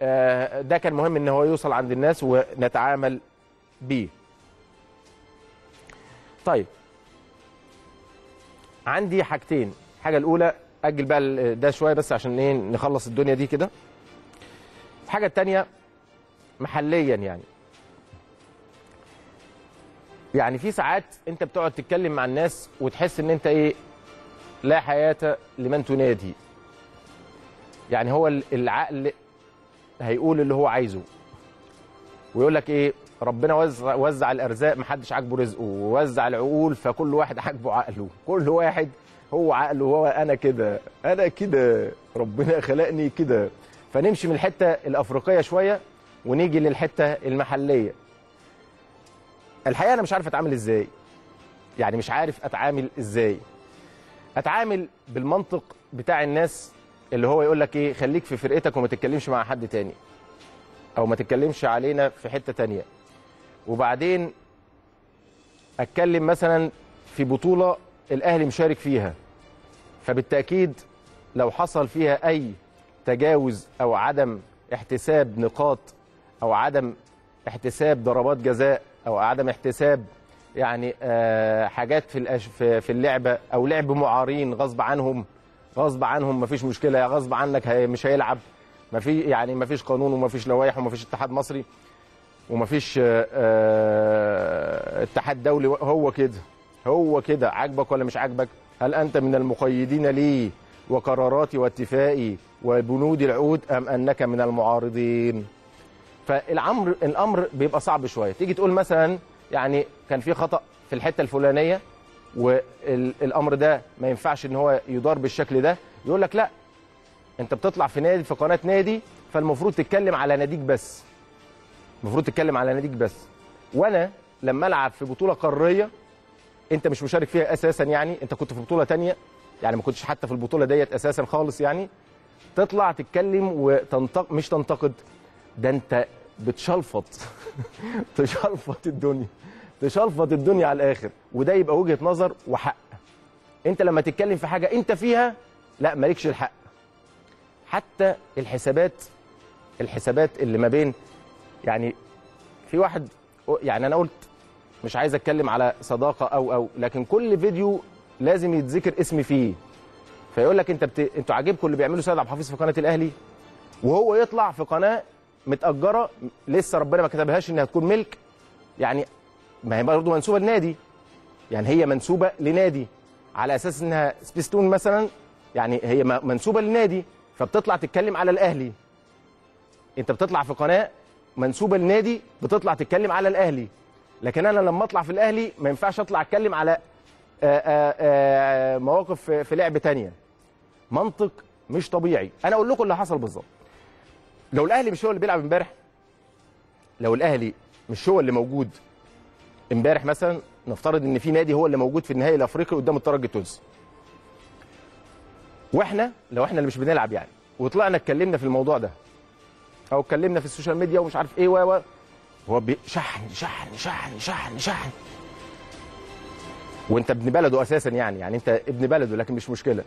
آه، ده كان مهم ان هو يوصل عند الناس ونتعامل بيه طيب عندي حاجتين الحاجه الاولى اجل بقى ال- ده شويه بس عشان ايه نخلص الدنيا دي كده الحاجه الثانيه محليا يعني يعني في ساعات انت بتقعد تتكلم مع الناس وتحس ان انت ايه لا حياه لمن تنادي يعني هو ال- العقل هيقول اللي هو عايزه ويقول لك ايه ربنا وزع وزع الارزاق محدش عاجبه رزقه ووزع العقول فكل واحد عاجبه عقله كل واحد هو عقله هو انا كده انا كده ربنا خلقني كده فنمشي من الحته الافريقيه شويه ونيجي للحته المحليه الحقيقه انا مش عارف اتعامل ازاي يعني مش عارف اتعامل ازاي اتعامل بالمنطق بتاع الناس اللي هو يقول لك ايه خليك في فرقتك وما تتكلمش مع حد تاني او ما تتكلمش علينا في حته تانيه وبعدين اتكلم مثلا في بطوله الاهلي مشارك فيها فبالتاكيد لو حصل فيها اي تجاوز او عدم احتساب نقاط او عدم احتساب ضربات جزاء او عدم احتساب يعني آه حاجات في الأش... في في اللعبه او لعب معارين غصب عنهم غصب عنهم مفيش مشكله غصب عنك هي مش هيلعب ما في يعني ما فيش قانون وما فيش لوائح وما فيش اتحاد مصري وما فيش آه، آه، اتحاد دولي هو كده هو كده عاجبك ولا مش عاجبك هل انت من المقيدين لي وقراراتي واتفاقي وبنود العقود ام انك من المعارضين فالامر الامر بيبقى صعب شويه تيجي تقول مثلا يعني كان في خطا في الحته الفلانيه والامر ده ما ينفعش ان هو يدار بالشكل ده يقول لك لا انت بتطلع في نادي في قناه نادي فالمفروض تتكلم على ناديك بس المفروض تتكلم على ناديك بس وانا لما العب في بطوله قاريه انت مش مشارك فيها اساسا يعني انت كنت في بطوله تانية يعني ما كنتش حتى في البطوله ديت اساسا خالص يعني تطلع تتكلم وتنتق مش تنتقد ده انت بتشلفط تشلفط الدنيا تشلفط الدنيا على الاخر وده يبقى وجهه نظر وحق انت لما تتكلم في حاجه انت فيها لا مالكش الحق حتى الحسابات الحسابات اللي ما بين يعني في واحد يعني انا قلت مش عايز اتكلم على صداقه او او لكن كل فيديو لازم يتذكر اسمي فيه فيقول لك انت بت... انتوا عاجبكم اللي بيعمله سيد عبد الحفيظ في قناه الاهلي وهو يطلع في قناه متاجره لسه ربنا ما كتبهاش انها تكون ملك يعني ما هي برضه منسوبه لنادي يعني هي منسوبه لنادي على اساس انها سبيستون مثلا يعني هي م- منسوبه لنادي فبتطلع تتكلم على الاهلي انت بتطلع في قناه منسوبه لنادي بتطلع تتكلم على الاهلي لكن انا لما اطلع في الاهلي ما ينفعش اطلع اتكلم على آآ آآ مواقف في- في لعب تانية منطق مش طبيعي انا اقول لكم اللي حصل بالظبط لو الاهلي مش هو اللي بيلعب امبارح لو الاهلي مش هو اللي موجود امبارح مثلا نفترض ان في نادي هو اللي موجود في النهائي الافريقي قدام الترجي التونسي واحنا لو احنا اللي مش بنلعب يعني وطلعنا اتكلمنا في الموضوع ده او اتكلمنا في السوشيال ميديا ومش عارف ايه و و هو بي- شحن شحن شحن شحن شحن وانت ابن بلده اساسا يعني يعني انت ابن بلده لكن مش مشكله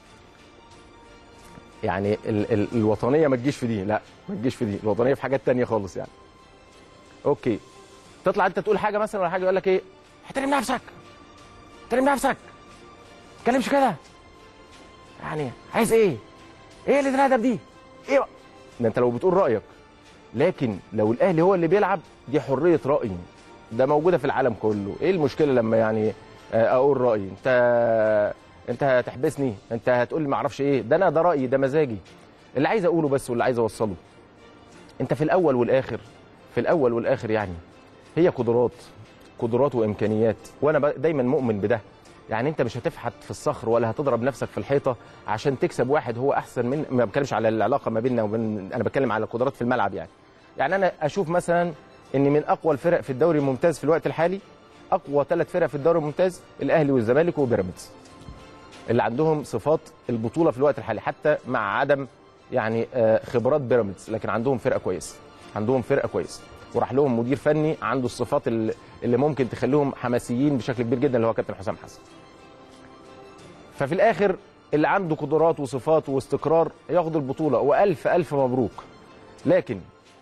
يعني ال ال الوطنيه ما تجيش في دي لا ما تجيش في دي الوطنيه في حاجات تانية خالص يعني اوكي تطلع انت تقول حاجه مثلا ولا حاجه يقول لك ايه احترم نفسك احترم نفسك ما تتكلمش كده يعني عايز ايه ايه اللي الادب دي ايه بقى؟ ده انت لو بتقول رايك لكن لو الاهلي هو اللي بيلعب دي حريه راي ده موجوده في العالم كله ايه المشكله لما يعني آه، اقول رايي انت انت هتحبسني انت هتقول لي ما اعرفش ايه ده انا ده رايي ده مزاجي اللي عايز اقوله بس واللي عايز اوصله انت في الاول والاخر في الاول والاخر يعني هي قدرات قدرات وامكانيات وانا ب- دايما مؤمن بده يعني انت مش هتفحت في الصخر ولا هتضرب نفسك في الحيطه عشان تكسب واحد هو احسن من ما بتكلمش على العلاقه ما بيننا وبين انا بتكلم على القدرات في الملعب يعني يعني انا اشوف مثلا ان من اقوى الفرق في الدوري الممتاز في الوقت الحالي اقوى ثلاث فرق في الدوري الممتاز الاهلي والزمالك وبيراميدز اللي عندهم صفات البطوله في الوقت الحالي حتى مع عدم يعني آه، خبرات بيراميدز لكن عندهم فرقه كويسه عندهم فرقه كويسه وراح لهم مدير فني عنده الصفات اللي اللي ممكن تخليهم حماسيين بشكل كبير جدا اللي هو كابتن حسام حسن ففي الاخر اللي عنده قدرات وصفات واستقرار ياخد البطوله والف الف مبروك لكن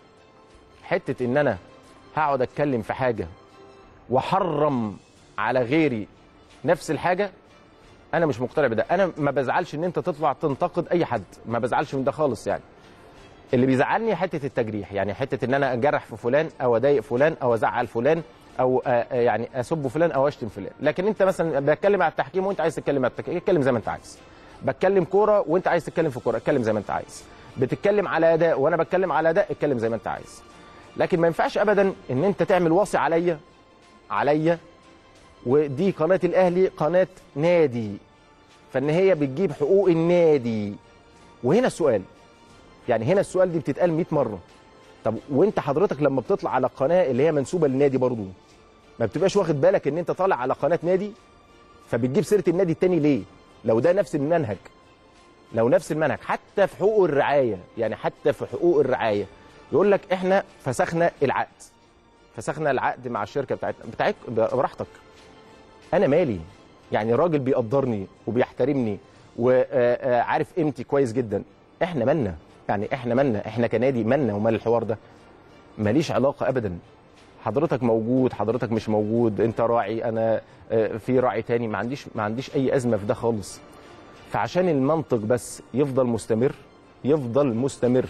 حته ان انا هقعد اتكلم في حاجه واحرم على غيري نفس الحاجه انا مش مقتنع بده انا ما بزعلش ان انت تطلع تنتقد اي حد ما بزعلش من ده خالص يعني اللي بيزعلني حته التجريح يعني حته ان انا اجرح في فلان او اضايق فلان او ازعل فلان او آه، آه، يعني اسب فلان او اشتم فلان لكن انت مثلا بتكلم على التحكيم وانت عايز تتكلم على التحكيم اتكلم زي ما انت عايز بتكلم كوره وانت عايز تتكلم في كوره اتكلم زي ما انت عايز بتتكلم على اداء وانا بتكلم على اداء اتكلم زي ما انت عايز لكن ما ينفعش ابدا ان انت تعمل وصي عليا عليا ودي قناه الاهلي قناه نادي فان هي بتجيب حقوق النادي وهنا السؤال يعني هنا السؤال دي بتتقال 100 مره طب وانت حضرتك لما بتطلع على القناه اللي هي منسوبه للنادي برضو ما بتبقاش واخد بالك ان انت طالع على قناه نادي فبتجيب سيره النادي التاني ليه لو ده نفس المنهج لو نفس المنهج حتى في حقوق الرعايه يعني حتى في حقوق الرعايه يقول لك احنا فسخنا العقد فسخنا العقد مع الشركه بتاعتنا بتاعك براحتك انا مالي يعني راجل بيقدرني وبيحترمني وعارف قيمتي كويس جدا احنا مالنا يعني احنا مالنا احنا كنادي مالنا ومال الحوار ده ماليش علاقه ابدا حضرتك موجود حضرتك مش موجود انت راعي انا آه، في راعي تاني ما عنديش ما عنديش اي ازمه في ده خالص فعشان المنطق بس يفضل مستمر يفضل مستمر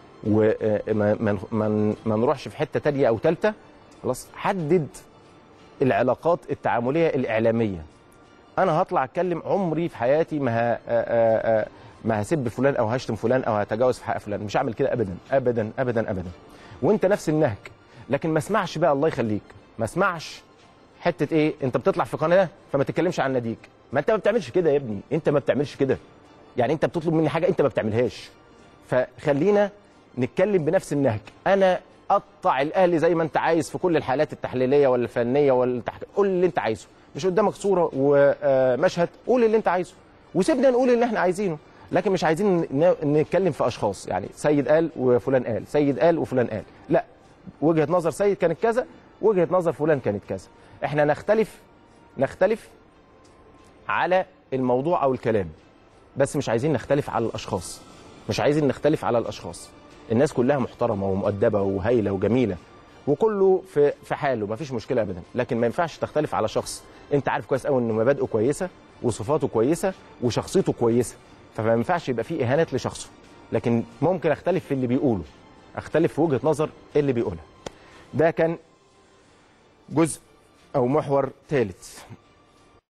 وما ما ما ما نروحش في حته تانية او ثالثه خلاص حدد العلاقات التعامليه الاعلاميه انا هطلع اتكلم عمري في حياتي ما ه... آه، آه، آه، ما هسب فلان او هشتم فلان او هتجاوز في حق فلان مش هعمل كده ابدا ابدا ابدا ابدا وانت نفس النهج لكن ما اسمعش بقى الله يخليك ما اسمعش حته ايه انت بتطلع في قناه فما تتكلمش عن ناديك ما انت ما بتعملش كده يا ابني انت ما بتعملش كده يعني انت بتطلب مني حاجه انت ما بتعملهاش فخلينا نتكلم بنفس النهج انا قطع الاهلي زي ما انت عايز في كل الحالات التحليليه ولا الفنيه ولا التحكيم قول اللي انت عايزه مش قدامك صوره ومشهد قول اللي انت عايزه وسيبنا نقول اللي احنا عايزينه لكن مش عايزين ن- نتكلم في اشخاص يعني سيد قال وفلان قال سيد قال وفلان قال لا وجهه نظر سيد كانت كذا وجهه نظر فلان كانت كذا احنا نختلف نختلف على الموضوع او الكلام بس مش عايزين نختلف على الاشخاص مش عايزين نختلف على الاشخاص الناس كلها محترمه ومؤدبه وهايله وجميله وكله في في حاله مفيش مشكله ابدا لكن ما ينفعش تختلف على شخص انت عارف كويس قوي ان مبادئه كويسه وصفاته كويسه وشخصيته كويسه فما ينفعش يبقى فيه اهانات لشخصه لكن ممكن اختلف في اللي بيقوله اختلف في وجهه نظر اللي بيقولها ده كان جزء او محور ثالث